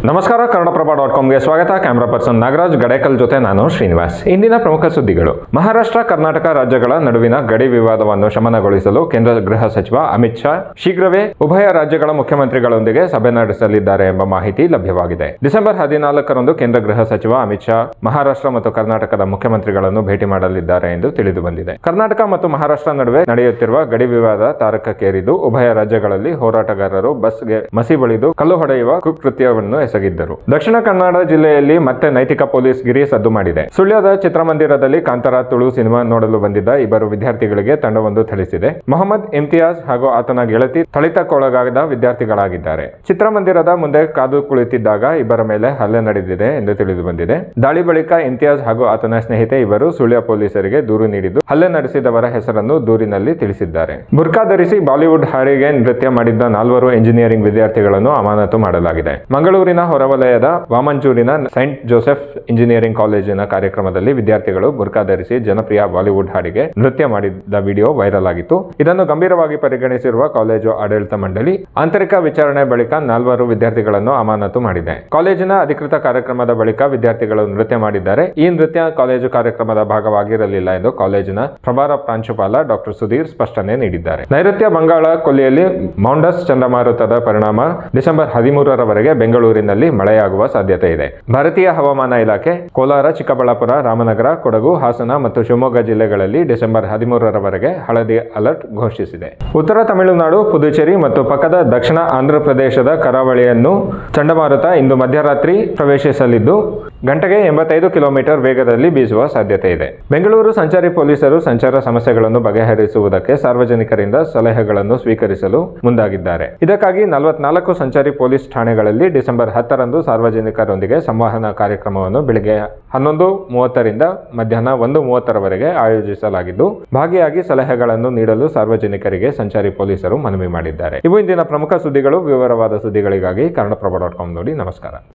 ನಮಸ್ಕಾರ ಕನ್ನಡಪ್ರಭ ಡಾಟ್ ಕಾಮ್ಗೆ ಸ್ವಾಗತ camera person Nagaraj ಗಡೇಕಲ್ ಜೊತೆ ನಾನು ಶ್ರೀನಿವಾಸ್ ಇಂದಿನ ಪ್ರಮುಖ ಸುದ್ದಿಗಳು ಮಹಾರಾಷ್ಟ್ರ ಕರ್ನಾಟಕ ರಾಜ್ಯಗಳ ನಡುವಿನ ಗಡಿ ವಿವಾದವನ್ನು ಶಮನಗೊಳಿಸಲು ಕೇಂದ್ರ ಗೃಹ ಸಚಿವ ಅಮಿತ್ ಶಾ ಶೀಘ್ರವೇ ಉಭಯ ರಾಜ್ಯಗಳ ಮುಖ್ಯಮಂತ್ರಿಗಳೊಂದಿಗೆ ಸಭೆ ನಡೆಸಲಿದ್ದಾರೆ ಎಂಬ ಮಾಹಿತಿ ಲಭ್ಯವಾಗಿದೆ ಡಿಸೆಂಬರ್ ಹದಿನಾಲ್ಕರಂದು ಕೇಂದ್ರ ಗೃಹ ಸಚಿವ ಅಮಿತ್ ಶಾ ಮಹಾರಾಷ್ಟ್ರ ಮತ್ತು ಕರ್ನಾಟಕದ ಮುಖ್ಯಮಂತ್ರಿಗಳನ್ನು ಭೇಟಿ ಮಾಡಲಿದ್ದಾರೆ ಎಂದು ತಿಳಿದು ಬಂದಿದೆ ಕರ್ನಾಟಕ ಮತ್ತು ಮಹಾರಾಷ್ಟ್ರ ನಡುವೆ ನಡೆಯುತ್ತಿರುವ ಗಡಿ ವಿವಾದ ತಾರಕಕ್ಕೇರಿದ್ದು ಉಭಯ ರಾಜ್ಯಗಳಲ್ಲಿ ಹೋರಾಟಗಾರರು ಬಸ್ಗೆ ಮಸಿ ಬಳಿದು ಕಲ್ಲು ಹೊಡೆಯುವ ಕುಕೃತ್ಯವನ್ನು ಎಸಗಿದ್ದರು ದಕ್ಷಿಣ ಕನ್ನಡ ಜಿಲ್ಲೆಯಲ್ಲಿ ಮತ್ತೆ ನೈತಿಕ ಪೊಲೀಸ್ ಗಿರಿ ಸದ್ದು ಮಾಡಿದೆ ಸುಳ್ಯದ ಚಿತ್ರಮಂದಿರದಲ್ಲಿ ಕಾಂತಾರ ತುಳು ಸಿನಿಮಾ ನೋಡಲು ಬಂದಿದ್ದ ಇಬ್ಬರು ವಿದ್ಯಾರ್ಥಿಗಳಿಗೆ ತಂಡವೊಂದು ಥಳಿಸಿದೆ ಮೊಹಮ್ಮದ್ ಇಮ್ತಿಯಾಜ್ ಹಾಗೂ ಆತನ ಗೆಳತಿ ಥಳಿತಕ್ಕೊಳಗಾದ ವಿದ್ಯಾರ್ಥಿಗಳಾಗಿದ್ದಾರೆ ಚಿತ್ರಮಂದಿರದ ಮುಂದೆ ಕಾದು ಕುಳಿತಿದ್ದಾಗ ಇಬ್ಬರ ಮೇಲೆ ಹಲ್ಲೆ ನಡೆದಿದೆ ಎಂದು ತಿಳಿದು ಬಂದಿದೆ ದಾಳಿ ಬಳಿಕ ಇಮ್ತಿಯಾಜ್ ಹಾಗೂ ಆತನ ಸ್ನೇಹಿತೆ ಇಬ್ಬರು ಸುಳ್ಯ ಪೊಲೀಸರಿಗೆ ದೂರು ನೀಡಿದ್ದು ಹಲ್ಲೆ ನಡೆಸಿದವರ ಹೆಸರನ್ನು ದೂರಿನಲ್ಲಿ ತಿಳಿಸಿದ್ದಾರೆ ಬುರ್ಕಾ ಧರಿಸಿ ಬಾಲಿವುಡ್ ಹಾಡಿಗೆ ನೃತ್ಯ ಮಾಡಿದ್ದ ನಾಲ್ವರು ಎಂಜಿನಿಯರಿಂಗ್ ವಿದ್ಯಾರ್ಥಿಗಳನ್ನು ಅಮಾನತು ಮಾಡಲಾಗಿದೆ ಮಂಗಳೂರಿನ ಹೊರವಲಯದ ವಾಮಂಚೂರಿನ ಸೈಂಟ್ ಜೋಸೆಫ್ ಇಂಜಿನಿಯರಿಂಗ್ ಕಾಲೇಜಿನ ಕಾರ್ಯಕ್ರಮದಲ್ಲಿ ವಿದ್ಯಾರ್ಥಿಗಳು ಬುರ್ಕಾ ಧರಿಸಿ ಜನಪ್ರಿಯ ಬಾಲಿವುಡ್ ಹಾಡಿಗೆ ನೃತ್ಯ ಮಾಡಿದ್ದ ವಿಡಿಯೋ ವೈರಲ್ ಆಗಿತ್ತು ಇದನ್ನು ಗಂಭೀರವಾಗಿ ಪರಿಗಣಿಸಿರುವ ಕಾಲೇಜು ಆಡಳಿತ ಮಂಡಳಿ ಆಂತರಿಕ ವಿಚಾರಣೆ ಬಳಿಕ ನಾಲ್ವರು ವಿದ್ಯಾರ್ಥಿಗಳನ್ನು ಅಮಾನತು ಮಾಡಿದೆ ಕಾಲೇಜಿನ ಅಧಿಕೃತ ಕಾರ್ಯಕ್ರಮದ ಬಳಿಕ ವಿದ್ಯಾರ್ಥಿಗಳು ನೃತ್ಯ ಮಾಡಿದ್ದಾರೆ ಈ ನೃತ್ಯ ಕಾಲೇಜು ಕಾರ್ಯಕ್ರಮದ ಭಾಗವಾಗಿರಲಿಲ್ಲ ಎಂದು ಕಾಲೇಜಿನ ಪ್ರಭಾರ ಪ್ರಾಂಶುಪಾಲ ಡಾಕ್ಟರ್ ಸುಧೀರ್ ಸ್ಪಷ್ಟನೆ ನೀಡಿದ್ದಾರೆ ನೈಋತ್ಯ ಬಂಗಾಳ ಕೊಲ್ಲಿಯಲ್ಲಿ ಮೌಂಡಸ್ ಚಂಡಮಾರುತದ ಪರಿಣಾಮ ಡಿಸೆಂಬರ್ ಹದಿಮೂರರವರೆಗೆ ಬೆಂಗಳೂರಿನಲ್ಲಿ ಮಳೆಯಾಗುವ ಸಾಧ್ಯತೆ ಇದೆ ಭಾರತೀಯ ಹವಾಮಾನ ಇಲಾಖೆ ಕೋಲಾರ ಚಿಕ್ಕಬಳ್ಳಾಪುರ ರಾಮನಗರ ಕೊಡಗು ಹಾಸನ ಮತ್ತು ಶಿವಮೊಗ್ಗ ಜಿಲ್ಲೆಗಳಲ್ಲಿ ಡಿಸೆಂಬರ್ ಹದಿಮೂರರವರೆಗೆ ಹಳದಿ ಅಲರ್ಟ್ ಘೋಷಿಸಿದೆ ಉತ್ತರ ತಮಿಳುನಾಡು ಪುದುಚೇರಿ ಮತ್ತು ಪಕ್ಕದ ದಕ್ಷಿಣ ಆಂಧ್ರ ಪ್ರದೇಶದ ಕರಾವಳಿಯನ್ನು ಚಂಡಮಾರುತ ಇಂದು ಮಧ್ಯರಾತ್ರಿ ಪ್ರವೇಶಿಸಲಿದ್ದು ಗಂಟೆಗೆ ಎಂಬತ್ತೈದು ಕಿಲೋಮೀಟರ್ ವೇಗದಲ್ಲಿ ಬೀಸುವ ಸಾಧ್ಯತೆ ಇದೆ ಬೆಂಗಳೂರು ಸಂಚಾರಿ ಪೊಲೀಸರು ಸಂಚಾರ ಸಮಸ್ಯೆಗಳನ್ನು ಬಗೆಹರಿಸುವುದಕ್ಕೆ ಸಾರ್ವಜನಿಕರಿಂದ ಸಲಹೆಗಳನ್ನು ಸ್ವೀಕರಿಸಲು ಮುಂದಾಗಿದ್ದಾರೆ ಇದಕ್ಕಾಗಿ ನಲವತ್ನಾಲ್ಕು ಸಂಚಾರಿ ಪೊಲೀಸ್ ಠಾಣೆಗಳಲ್ಲಿ ಡಿಸೆಂಬರ್ ಹತ್ತರಂದು ಸಾರ್ವಜನಿಕರೊಂದಿಗೆ ಸಂವಹನ ಕಾರ್ಯಕ್ರಮವನ್ನು ಬೆಳಗ್ಗೆ ಹನ್ನೊಂದು ಮೂವತ್ತರಿಂದ ಮಧ್ಯಾಹ್ನ ಒಂದು ಮೂವತ್ತರವರೆಗೆ ಆಯೋಜಿಸಲಾಗಿದ್ದು ಭಾಗಿಯಾಗಿ ಸಲಹೆಗಳನ್ನು ನೀಡಲು ಸಾರ್ವಜನಿಕರಿಗೆ ಸಂಚಾರಿ ಪೊಲೀಸರು ಮನವಿ ಮಾಡಿದ್ದಾರೆ ಇವು ಇಂದಿನ ಪ್ರಮುಖ ಸುದ್ದಿಗಳು ವಿವರವಾದ ಸುದ್ದಿಗಳಿಗಾಗಿ ಕನ್ನಡಪ್ರಭ ಡಾಟ್ ಕಾಮ್ ನೋಡಿ ನಮಸ್ಕಾರ